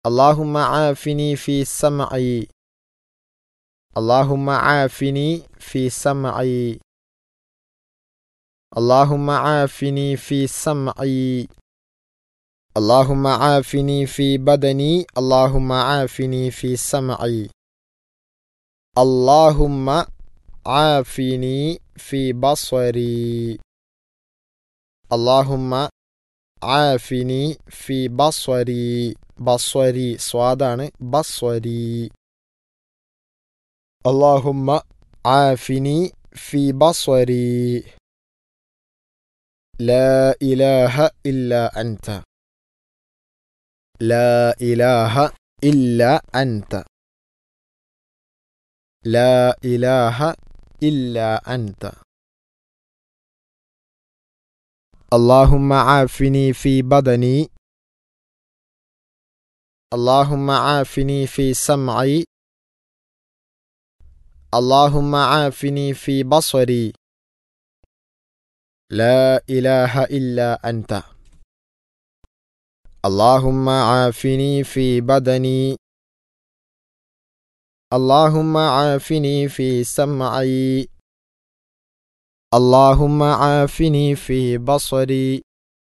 اللهم عافني في سمعي اللهم عافني في سمعي اللهم عافني في سمعي اللهم عافني في بدني اللهم عافني في سمعي اللهم عافني في بصري اللهم عافني في بصري بصري സ്വാദാണ് بصري اللهم عافني في بصري لا إله إلا أنت لا إله إلا أنت لا إله إلا أنت اللهم عافني في بدني اللهم عافني في سمعي اللهم عافني في بصري لا إله إلا أنت اللهم عافني في بدني اللهم عافني في سمعي اللهم عافني في بصري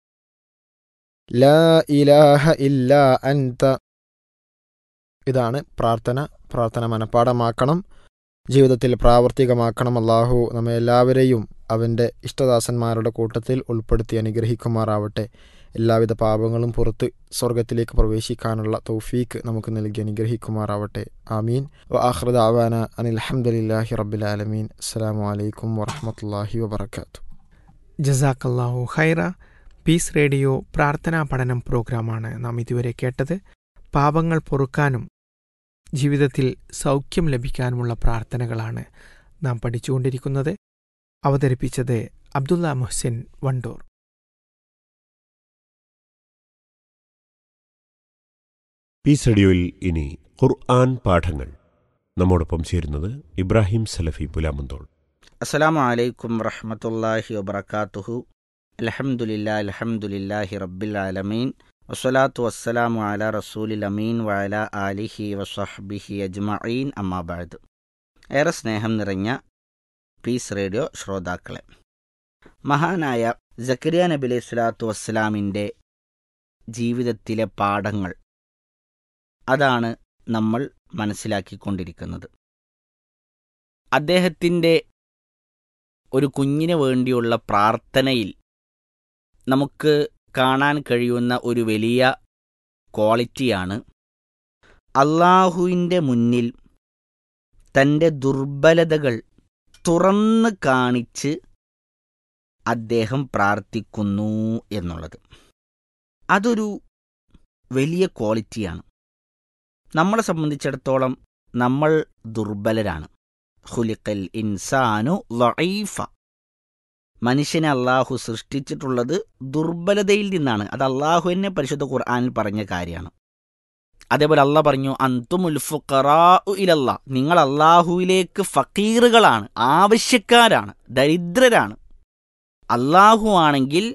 لا إله إلا أنت ഇതാണ് പ്രാർത്ഥന പ്രാർത്ഥന മനഃപ്പാടമാക്കണം ജീവിതത്തിൽ പ്രാവർത്തികമാക്കണം അള്ളാഹു നമ്മെ എല്ലാവരെയും അവൻ്റെ ഇഷ്ടദാസന്മാരുടെ കൂട്ടത്തിൽ ഉൾപ്പെടുത്തി അനുഗ്രഹിക്കുമാറാവട്ടെ എല്ലാവിധ പാപങ്ങളും പുറത്ത് സ്വർഗത്തിലേക്ക് പ്രവേശിക്കാനുള്ള തൗഫീക്ക് നമുക്ക് നൽകി അനുഗ്രഹിക്കുമാറാവട്ടെ ആമീൻ വ ആഹ്റദ് ആവാന അനിൽ അഹമ്മദില്ലാഹി റബ്ബിൽ ആലമീൻ അസ്സാം വലൈക്കും വറഹമത്തല്ലാഹി വബർക്കാത്തു ജസാക്കല്ലാഹു ഹൈറ പീസ് റേഡിയോ പ്രാർത്ഥനാ പഠനം പ്രോഗ്രാമാണ് നാം ഇതുവരെ കേട്ടത് പാപങ്ങൾ പൊറുക്കാനും ജീവിതത്തിൽ സൗഖ്യം ലഭിക്കാനുമുള്ള പ്രാർത്ഥനകളാണ് നാം പഠിച്ചുകൊണ്ടിരിക്കുന്നത് അവതരിപ്പിച്ചത് അബ്ദുള്ള മുഹ്സിൻ വണ്ടൂർ പീസ് റേഡിയോയിൽ ഇനി ഖുർആൻ പാഠങ്ങൾ നമ്മോടൊപ്പം ചേരുന്നത് ഇബ്രാഹിം സലഫി പുലാമന്തോൾ അസ്സലാമു അലൈക്കും വറഹമത്തല്ലാഹി വബർക്കാത്തുഹു അലഹമുല്ലാ അലഹമുല്ലാഹി റബ്ബിൽ ആലമീൻ വസ്സലാത്തു വസ്സലാമു അല റസൂലിൽ അമീൻ വഅല ആലിഹി വസഹ്ബിഹി അജ്മഈൻ അമ്മാബാദ് ഏറെ സ്നേഹം നിറഞ്ഞ പീസ് റേഡിയോ ശ്രോതാക്കളെ മഹാനായ ജക്കരിയ നബി അലൈഹി സ്വലാത്തു വസ്സലാമിൻ്റെ ജീവിതത്തിലെ പാഠങ്ങൾ അതാണ് നമ്മൾ മനസ്സിലാക്കിക്കൊണ്ടിരിക്കുന്നത് അദ്ദേഹത്തിൻ്റെ ഒരു കുഞ്ഞിന് വേണ്ടിയുള്ള പ്രാർത്ഥനയിൽ നമുക്ക് കാണാൻ കഴിയുന്ന ഒരു വലിയ ക്വാളിറ്റിയാണ് അള്ളാഹുവിൻ്റെ മുന്നിൽ തൻ്റെ ദുർബലതകൾ തുറന്ന് കാണിച്ച് അദ്ദേഹം പ്രാർത്ഥിക്കുന്നു എന്നുള്ളത് അതൊരു വലിയ ക്വാളിറ്റിയാണ് നമ്മളെ സംബന്ധിച്ചിടത്തോളം നമ്മൾ ദുർബലരാണ് ഹുലിക്കൽ ഇൻസാനു ലൈഫ മനുഷ്യനെ അള്ളാഹു സൃഷ്ടിച്ചിട്ടുള്ളത് ദുർബലതയിൽ നിന്നാണ് അത് അള്ളാഹു എന്നെ പരിശുദ്ധ ഖുർആാനിൽ പറഞ്ഞ കാര്യമാണ് അതേപോലെ അള്ളാഹ് പറഞ്ഞു അന്തുമുൽ ഇലല്ല നിങ്ങൾ അള്ളാഹുവിലേക്ക് ഫക്കീറുകളാണ് ആവശ്യക്കാരാണ് ദരിദ്രരാണ് അള്ളാഹു ആണെങ്കിൽ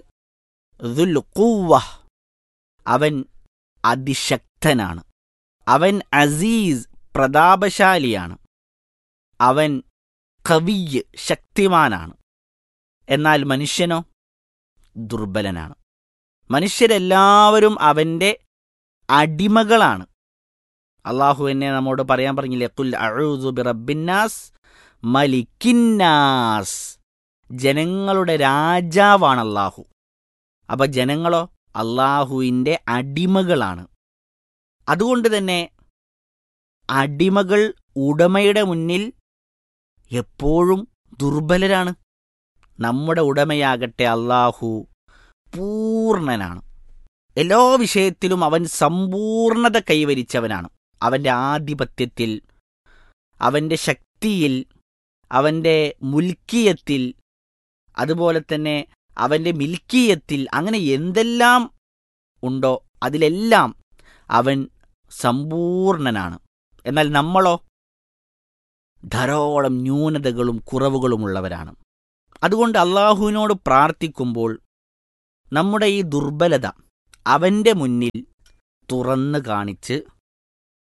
അവൻ അതിശക്തനാണ് അവൻ അസീസ് പ്രതാപശാലിയാണ് അവൻ കവിയ് ശക്തിമാനാണ് എന്നാൽ മനുഷ്യനോ ദുർബലനാണ് മനുഷ്യരെല്ലാവരും അവൻ്റെ അടിമകളാണ് അള്ളാഹു എന്നെ നമ്മോട് പറയാൻ പറഞ്ഞില്ലേ കുൽ അഴൂദു ബിറബിന്നാസ് മലിക്കിന്നാസ് ജനങ്ങളുടെ രാജാവാണ് അള്ളാഹു അപ്പൊ ജനങ്ങളോ അള്ളാഹുവിൻ്റെ അടിമകളാണ് അതുകൊണ്ട് തന്നെ അടിമകൾ ഉടമയുടെ മുന്നിൽ എപ്പോഴും ദുർബലരാണ് നമ്മുടെ ഉടമയാകട്ടെ അള്ളാഹു പൂർണ്ണനാണ് എല്ലാ വിഷയത്തിലും അവൻ സമ്പൂർണത കൈവരിച്ചവനാണ് അവൻ്റെ ആധിപത്യത്തിൽ അവൻ്റെ ശക്തിയിൽ അവൻ്റെ മുൽക്കിയത്തിൽ അതുപോലെ തന്നെ അവൻ്റെ മിൽക്കിയത്തിൽ അങ്ങനെ എന്തെല്ലാം ഉണ്ടോ അതിലെല്ലാം അവൻ സമ്പൂർണനാണ് എന്നാൽ നമ്മളോ ധാരാളം ന്യൂനതകളും കുറവുകളുമുള്ളവരാണ് അതുകൊണ്ട് അള്ളാഹുവിനോട് പ്രാർത്ഥിക്കുമ്പോൾ നമ്മുടെ ഈ ദുർബലത അവൻ്റെ മുന്നിൽ തുറന്നു കാണിച്ച്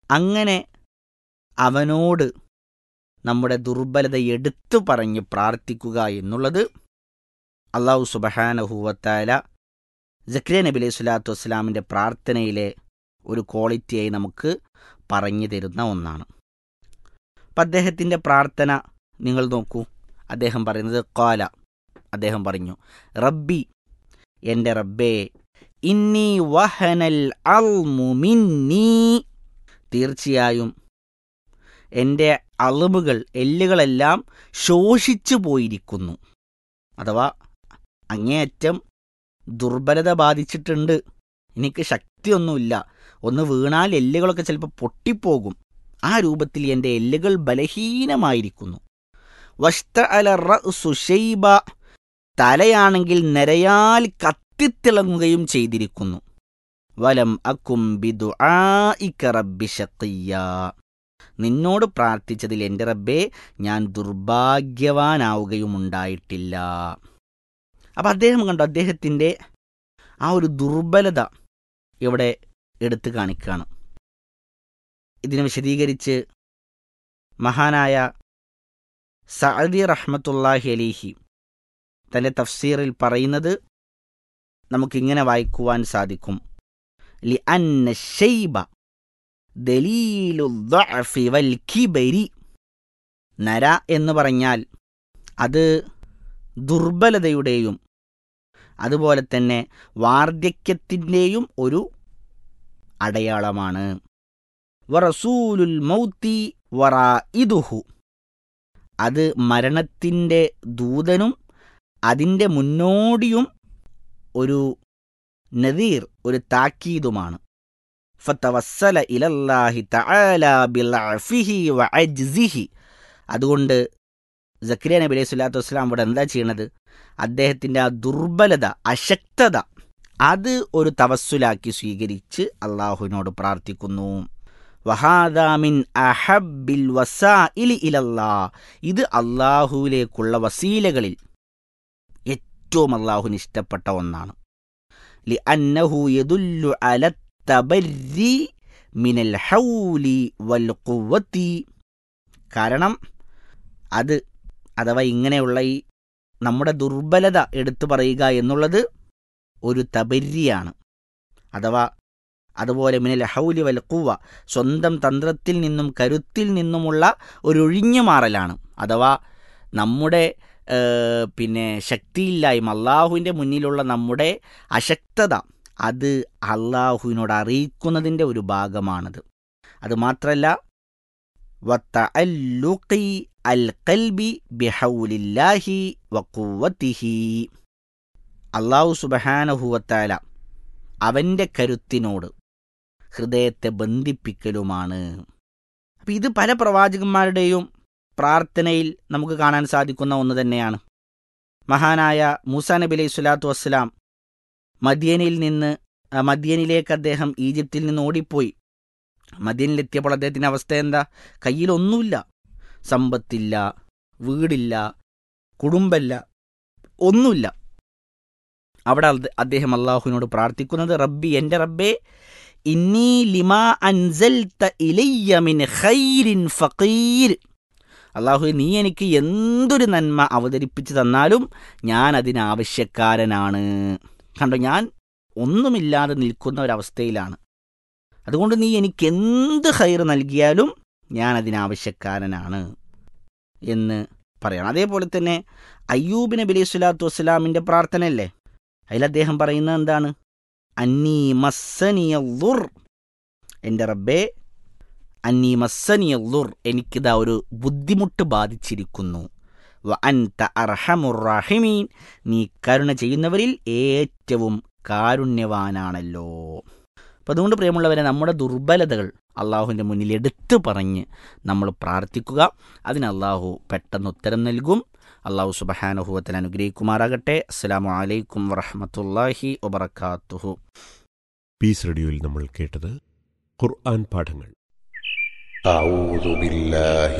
അങ്ങനെ അവനോട് നമ്മുടെ ദുർബലത എടുത്തു പറഞ്ഞ് പ്രാർത്ഥിക്കുക എന്നുള്ളത് അള്ളാഹു സുബഹാനഹൂവത്തായ ജക്രിയ നബി അലൈഹി സ്വലാത്തു വസ്സലാമിൻ്റെ പ്രാർത്ഥനയിലെ ഒരു ക്വാളിറ്റിയായി നമുക്ക് പറഞ്ഞു തരുന്ന ഒന്നാണ് അപ്പം അദ്ദേഹത്തിൻ്റെ പ്രാർത്ഥന നിങ്ങൾ നോക്കൂ അദ്ദേഹം പറയുന്നത് കോല അദ്ദേഹം പറഞ്ഞു റബ്ബി എൻ്റെ റബ്ബേ ഇന്നി വഹനൽ അൽമു മിന്നീ തീർച്ചയായും എൻ്റെ അളവുകൾ എല്ലുകളെല്ലാം ശോഷിച്ചു പോയിരിക്കുന്നു അഥവാ അങ്ങേയറ്റം ദുർബലത ബാധിച്ചിട്ടുണ്ട് എനിക്ക് ശക്തിയൊന്നുമില്ല ഒന്ന് വീണാൽ എല്ലുകളൊക്കെ ചിലപ്പോൾ പൊട്ടിപ്പോകും ആ രൂപത്തിൽ എൻ്റെ എല്ലുകൾ ബലഹീനമായിരിക്കുന്നു വഷ്ത അല സുഷൈബ തലയാണെങ്കിൽ നരയാൽ കത്തിത്തിളങ്ങുകയും ചെയ്തിരിക്കുന്നു വലം അക്കും ബിദു റബ്ബി ഷഖിയ്യ നിന്നോട് പ്രാർത്ഥിച്ചതിൽ എൻ്റെ റബ്ബേ ഞാൻ ദുർഭാഗ്യവാനാവുകയും ഉണ്ടായിട്ടില്ല അപ്പം അദ്ദേഹം കണ്ടു അദ്ദേഹത്തിൻ്റെ ആ ഒരു ദുർബലത ഇവിടെ എടുത്തു കാണിക്കുകയാണ് ഇതിനെ വിശദീകരിച്ച് മഹാനായ സഅദി റഹ്മത്തുല്ലാഹി അലിഹി തൻ്റെ തഫ്സീറിൽ പറയുന്നത് നമുക്കിങ്ങനെ വായിക്കുവാൻ സാധിക്കും ലി അന്ന ഷെയ്ബ ദലീലു ദ്വഅഫി വൽ കിബരി നര എന്ന് പറഞ്ഞാൽ അത് ദുർബലതയുടെയും അതുപോലെ തന്നെ വാർദ്ധക്യത്തിൻ്റെയും ഒരു അടയാളമാണ് വറസൂലുൽ മൗത്തി വറാ ഇതുഹു അത് മരണത്തിൻ്റെ ദൂതനും അതിൻ്റെ മുന്നോടിയും ഒരു നദീർ ഒരു താക്കീതുമാണ് ഫത്തവസ്സല ഇലല്ലാഹി തആല ബിളഅഫിഹി വഅജ്സിഹി അതുകൊണ്ട് സക്രിയ നബി അലൈഹി സ്വലാത്തു വസ്സലാം ഇവിടെ എന്താ ചെയ്യണത് അദ്ദേഹത്തിൻ്റെ ആ ദുർബലത അശക്തത അത് ഒരു തവസ്സുലാക്കി സ്വീകരിച്ച് അള്ളാഹുവിനോട് പ്രാർത്ഥിക്കുന്നു വഹാദാമിൻ അഹബിൽ വസാഇലി ഇലല്ലാ ഇത് അള്ളാഹുവിലേക്കുള്ള വസീലകളിൽ ഏറ്റവും അള്ളാഹുവിന് ഇഷ്ടപ്പെട്ട ഒന്നാണ് ലി അന്നഹു യദുല്ലു അല തബരി മിനൽ ഹൗലി വൽ ഖുവത്തി കാരണം അത് അഥവാ ഇങ്ങനെയുള്ള ഈ നമ്മുടെ ദുർബലത എടുത്തു പറയുക എന്നുള്ളത് ഒരു തബരിയാണ് അഥവാ അതുപോലെ മിനൽ ഹൗലി വൽ ഖുവ സ്വന്തം തന്ത്രത്തിൽ നിന്നും കരുത്തിൽ നിന്നുമുള്ള ഒരു ഒഴിഞ്ഞു മാറലാണ് അഥവാ നമ്മുടെ ഏഹ്, പിന്നെ ശക്തിയില്ലായ്മ അള്ളാഹുവിൻ്റെ മുന്നിലുള്ള നമ്മുടെ അശക്തത അത് അള്ളാഹുവിനോട് അറിയിക്കുന്നതിൻ്റെ ഒരു ഭാഗമാണത് അതുമാത്രമല്ല വത്തഅല്ലുഖി അൽ ഖൽബി ബിഹൗലില്ലാഹി വഖുവത്തിഹി അള്ളാഹു സുബഹാനഹുവത്താല അവൻ്റെ കരുത്തിനോട് ഹൃദയത്തെ ബന്ധിപ്പിക്കലുമാണ് അപ്പം ഇത് പല പ്രവാചകന്മാരുടെയും പ്രാർത്ഥനയിൽ നമുക്ക് കാണാൻ സാധിക്കുന്ന ഒന്ന് തന്നെയാണ് മഹാനായ മൂസാ നബി അലൈഹി സ്വലാത്തു വസ്സലാം മദ്യനിൽ നിന്ന് ആ, മദ്യനിലേക്ക് അദ്ദേഹം ഈജിപ്തിൽ നിന്ന് ഓടിപ്പോയി മദ്യനിലെത്തിയപ്പോൾ അദ്ദേഹത്തിൻ്റെ അവസ്ഥ എന്താ കയ്യിലൊന്നുമില്ല സമ്പത്തില്ല വീടില്ല കുടുംബല്ല ഒന്നുമില്ല അവിടെ അത് അദ്ദേഹം അള്ളാഹുവിനോട് പ്രാർത്ഥിക്കുന്നത് റബ്ബി എൻ്റെ റബ്ബേ ഇന്നീ ലിമാ അൻസൽത ഇലയ്യ മിൻ ഖൈരിൻ ഫഖീർ അള്ളാഹു നീ എനിക്ക് എന്തൊരു നന്മ അവതരിപ്പിച്ചു തന്നാലും ഞാൻ അതിന് ആവശ്യക്കാരനാണ് കണ്ടോ ഞാൻ ഒന്നുമില്ലാതെ നിൽക്കുന്ന ഒരവസ്ഥയിലാണ് അതുകൊണ്ട് നീ എനിക്ക് എന്ത് ഹൈർ നൽകിയാലും ഞാൻ അതിനാവശ്യക്കാരനാണ് എന്ന് പറയണം അതേപോലെ തന്നെ അയ്യൂബ് നബി അലൈഹി സ്വലാത്തു വസ്സലാമിൻ്റെ പ്രാർത്ഥനയല്ലേ അതിൽ അദ്ദേഹം പറയുന്നത് എന്താണ് അന്നീ മസ്സനിയ ളുർ എൻ്റെ റബ്ബേ അന്നീ മസ്സനിയ ളുർ എനിക്കിതാ ഒരു ബുദ്ധിമുട്ട് ബാധിച്ചിരിക്കുന്നു വ അൻത അർഹമുറാഹിമീൻ നീ കരുണ ചെയ്യുന്നവരിൽ ഏറ്റവും കാരുണ്യവാനാണല്ലോ അപ്പം അതുകൊണ്ട് പ്രിയമുള്ളവരെ നമ്മുടെ ദുർബലതകൾ അള്ളാഹുവിൻ്റെ മുന്നിൽ എടുത്തു പറഞ്ഞ് നമ്മൾ പ്രാർത്ഥിക്കുക അതിന് അള്ളാഹു പെട്ടെന്ന് ഉത്തരം നൽകും അള്ളാഹു സുബഹാനുഭവത്തിൽ അനുഗ്രഹിക്കുമാറാകട്ടെ അസ്സലാമു അലൈക്കും വറഹമത്തല്ലാഹി വബർക്കാത്തുഹു പീസ് റേഡിയോയിൽ നമ്മൾ കേട്ടത് ഖുർആൻ പാഠങ്ങൾ أعوذ بالله